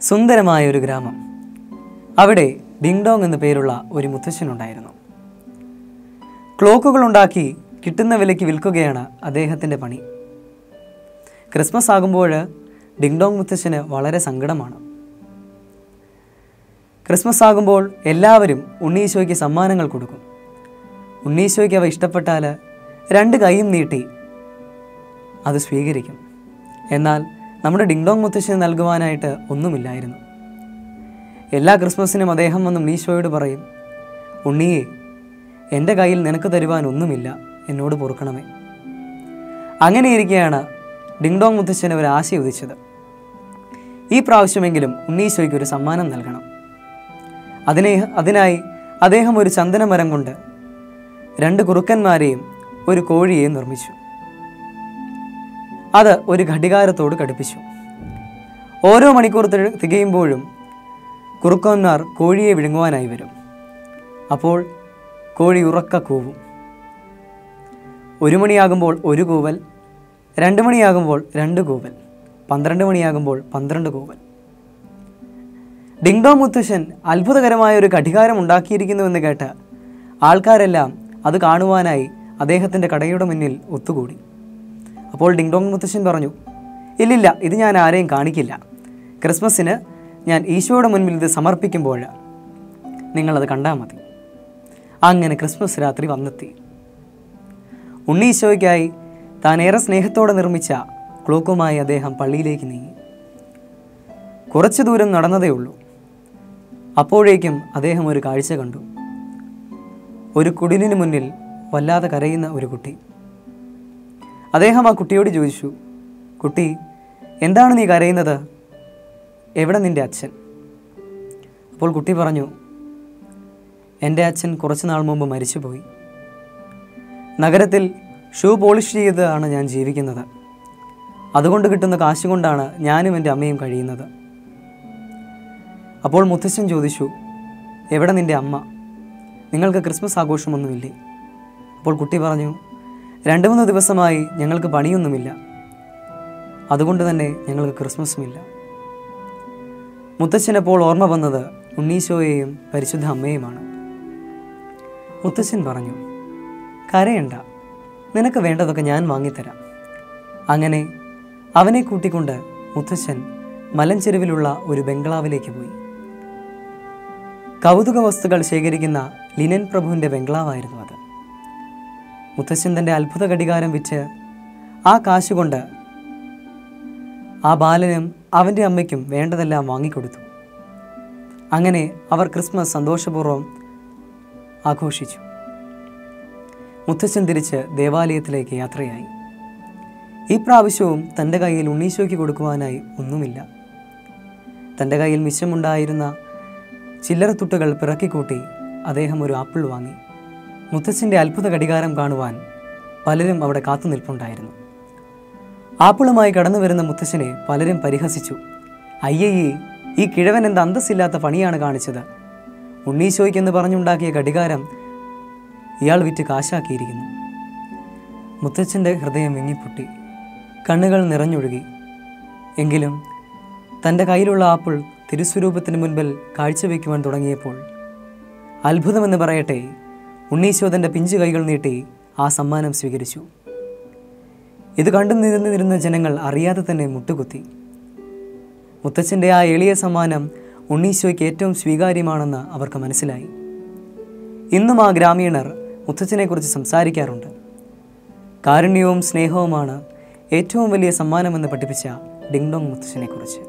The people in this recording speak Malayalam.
സുന്ദരമായ ഒരു ഗ്രാമം അവിടെ ഡിങ്ഡോങ് എന്നു പേരുള്ള ഒരു മുത്തശ്ശനുണ്ടായിരുന്നു ക്ലോക്കുകൾ ഉണ്ടാക്കി കിട്ടുന്ന വിലയ്ക്ക് വിൽക്കുകയാണ് അദ്ദേഹത്തിൻ്റെ പണി ക്രിസ്മസ് ആകുമ്പോൾ ഡിങ്ഡോങ് മുത്തശ്ശന് വളരെ സങ്കടമാണ് ക്രിസ്മസ് ആകുമ്പോൾ എല്ലാവരും ഉണ്ണീശോയ്ക്ക് സമ്മാനങ്ങൾ കൊടുക്കും ഉണ്ണീശോയ്ക്ക് അവ ഇഷ്ടപ്പെട്ടാൽ രണ്ട് കൈയും നീട്ടി അത് സ്വീകരിക്കും എന്നാൽ നമ്മുടെ ഡിങ്ഡോങ് മുത്തശ്ശന് നൽകുവാനായിട്ട് ഒന്നുമില്ലായിരുന്നു എല്ലാ ക്രിസ്മസിനും അദ്ദേഹം വന്ന് ഉണ്ണീശോയോട് പറയും ഉണ്ണിയെ എൻ്റെ കയ്യിൽ നിനക്ക് തരുവാൻ ഒന്നുമില്ല എന്നോട് പൊറുക്കണമേ അങ്ങനെയിരിക്കെയാണ് ഡിങ്ഡോങ് മുത്തശ്ശന് ഒരു ആശ ഉദിച്ചത് ഈ പ്രാവശ്യമെങ്കിലും ഉണ്ണീശോയ്ക്ക് ഒരു സമ്മാനം നൽകണം അതിനെ അതിനായി അദ്ദേഹം ഒരു ചന്ദനമരം കൊണ്ട് രണ്ട് കുറുക്കന്മാരെയും ഒരു കോഴിയെയും നിർമ്മിച്ചു അത് ഒരു ഘടികാരത്തോട് ഘടിപ്പിച്ചു ഓരോ മണിക്കൂർ തിക- തികയുമ്പോഴും കുറുക്കന്മാർ കോഴിയെ വിഴുങ്ങുവാനായി വരും അപ്പോൾ കോഴി ഉറക്ക കൂവും ഒരു മണിയാകുമ്പോൾ ഒരു കൂവൽ രണ്ട് മണിയാകുമ്പോൾ രണ്ട് കൂവൽ പന്ത്രണ്ട് മണിയാകുമ്പോൾ പന്ത്രണ്ട് കൂവൽ ഡിങ്ഡോ മുത്തശ്ശൻ അത്ഭുതകരമായ ഒരു ഘടികാരം ഉണ്ടാക്കിയിരിക്കുന്നുവെന്ന് കേട്ട് ആൾക്കാരെല്ലാം അത് കാണുവാനായി അദ്ദേഹത്തിൻ്റെ കടയുടെ മുന്നിൽ ഒത്തുകൂടി അപ്പോൾ ഡിങ്ഡോങ് മുത്തശ്ശൻ പറഞ്ഞു ഇല്ലില്ല ഇത് ഞാൻ ആരെയും കാണിക്കില്ല ക്രിസ്മസിന് ഞാൻ ഈശോയുടെ മുൻപിൽ ഇത് സമർപ്പിക്കുമ്പോൾ നിങ്ങളത് കണ്ടാൽ മതി അങ്ങനെ ക്രിസ്മസ് രാത്രി വന്നെത്തി ഉണ്ണീശോയ്ക്കായി താൻ ഏറെ സ്നേഹത്തോടെ നിർമ്മിച്ച ക്ലോക്കുമായി അദ്ദേഹം പള്ളിയിലേക്ക് നീങ്ങി കുറച്ചു ദൂരം നടന്നതേ ഉള്ളൂ അപ്പോഴേക്കും അദ്ദേഹം ഒരു കാഴ്ച കണ്ടു ഒരു കുടിലിന് മുന്നിൽ വല്ലാതെ കരയുന്ന ഒരു കുട്ടി അദ്ദേഹം ആ കുട്ടിയോട് ചോദിച്ചു കുട്ടി എന്താണ് നീ കരയുന്നത് എവിടെ നിന്റെ അച്ഛൻ അപ്പോൾ കുട്ടി പറഞ്ഞു എൻ്റെ അച്ഛൻ കുറച്ച് നാൾ മുമ്പ് മരിച്ചുപോയി നഗരത്തിൽ ഷൂ പോളിഷ് ചെയ്താണ് ഞാൻ ജീവിക്കുന്നത് അതുകൊണ്ട് കിട്ടുന്ന കാശ് കൊണ്ടാണ് ഞാനും എൻ്റെ അമ്മയും കഴിയുന്നത് അപ്പോൾ മുത്തശ്ശൻ ചോദിച്ചു എവിടെ നിൻ്റെ അമ്മ നിങ്ങൾക്ക് ക്രിസ്മസ് ആഘോഷമൊന്നുമില്ലേ അപ്പോൾ കുട്ടി പറഞ്ഞു രണ്ട് മൂന്ന് ദിവസമായി ഞങ്ങൾക്ക് പണിയൊന്നുമില്ല അതുകൊണ്ട് തന്നെ ഞങ്ങൾക്ക് ക്രിസ്മസുമില്ല മുത്തശ്ശനപ്പോൾ ഓർമ്മ വന്നത് ഉണ്ണീശോയെയും പരിശുദ്ധ അമ്മയുമാണ് മുത്തശ്ശൻ പറഞ്ഞു കരയണ്ട നിനക്ക് വേണ്ടതൊക്കെ ഞാൻ വാങ്ങിത്തരാം അങ്ങനെ അവനെ കൂട്ടിക്കൊണ്ട് മുത്തശ്ശൻ മലഞ്ചെരുവിലുള്ള ഒരു ബംഗ്ലാവിലേക്ക് പോയി കൗതുക വസ്തുക്കൾ ശേഖരിക്കുന്ന ലിനൻ പ്രഭുവിൻ്റെ ബംഗ്ലാവായിരുന്നു അത് മുത്തശ്ശൻ തൻ്റെ അത്ഭുത ഘടികാരം വിറ്റ് ആ കാശുകൊണ്ട് ആ ബാലനും അവൻ്റെ അമ്മയ്ക്കും വേണ്ടതെല്ലാം വാങ്ങിക്കൊടുത്തു അങ്ങനെ അവർ ക്രിസ്മസ് സന്തോഷപൂർവ്വം ആഘോഷിച്ചു മുത്തച്ഛൻ തിരിച്ച് ദേവാലയത്തിലേക്ക് യാത്രയായി ഈ പ്രാവശ്യവും തൻ്റെ കയ്യിൽ ഉണ്ണീശോയ്ക്ക് കൊടുക്കുവാനായി ഒന്നുമില്ല തൻ്റെ കയ്യിൽ മിച്ചമുണ്ടായിരുന്ന ചില്ലറത്തുട്ടുകൾ പിറക്കിക്കൂട്ടി അദ്ദേഹം ഒരു ആപ്പിൾ വാങ്ങി മുത്തച്ഛൻ്റെ അത്ഭുത ഘടികാരം കാണുവാൻ പലരും അവിടെ കാത്തു നിൽപ്പുണ്ടായിരുന്നു ആപ്പിളുമായി കടന്നു വരുന്ന മുത്തശ്ശനെ പലരും പരിഹസിച്ചു അയ്യയ്യേ ഈ കിഴവൻ എന്ത് അന്തസ്സില്ലാത്ത പണിയാണ് കാണിച്ചത് ഉണ്ണീശോയ്ക്കെന്ന് പറഞ്ഞുണ്ടാക്കിയ ഘടികാരം ഇയാൾ വിറ്റ് കാശാക്കിയിരിക്കുന്നു മുത്തച്ഛൻ്റെ ഹൃദയം വിങ്ങിപ്പൊട്ടി കണ്ണുകൾ നിറഞ്ഞൊഴുകി എങ്കിലും തൻ്റെ കയ്യിലുള്ള ആപ്പിൾ തിരുസ്വരൂപത്തിന് മുൻപിൽ കാഴ്ചവെക്കുവാൻ തുടങ്ങിയപ്പോൾ അത്ഭുതമെന്ന് പറയട്ടെ ഉണ്ണീശോ തൻ്റെ പിഞ്ചു കൈകൾ നീട്ടി ആ സമ്മാനം സ്വീകരിച്ചു ഇത് കണ്ടു നിന്നിരുന്ന ജനങ്ങൾ അറിയാതെ തന്നെ മുട്ടുകുത്തി മുത്തച്ഛൻ്റെ ആ എളിയ സമ്മാനം ഉണ്ണീശോയ്ക്ക് ഏറ്റവും സ്വീകാര്യമാണെന്ന് അവർക്ക് മനസ്സിലായി ഇന്നും ആ ഗ്രാമീണർ മുത്തച്ഛനെക്കുറിച്ച് സംസാരിക്കാറുണ്ട് കാരുണ്യവും സ്നേഹവുമാണ് ഏറ്റവും വലിയ സമ്മാനമെന്ന് പഠിപ്പിച്ച ഡിങ്ഡോങ് മുത്തച്ഛനെക്കുറിച്ച്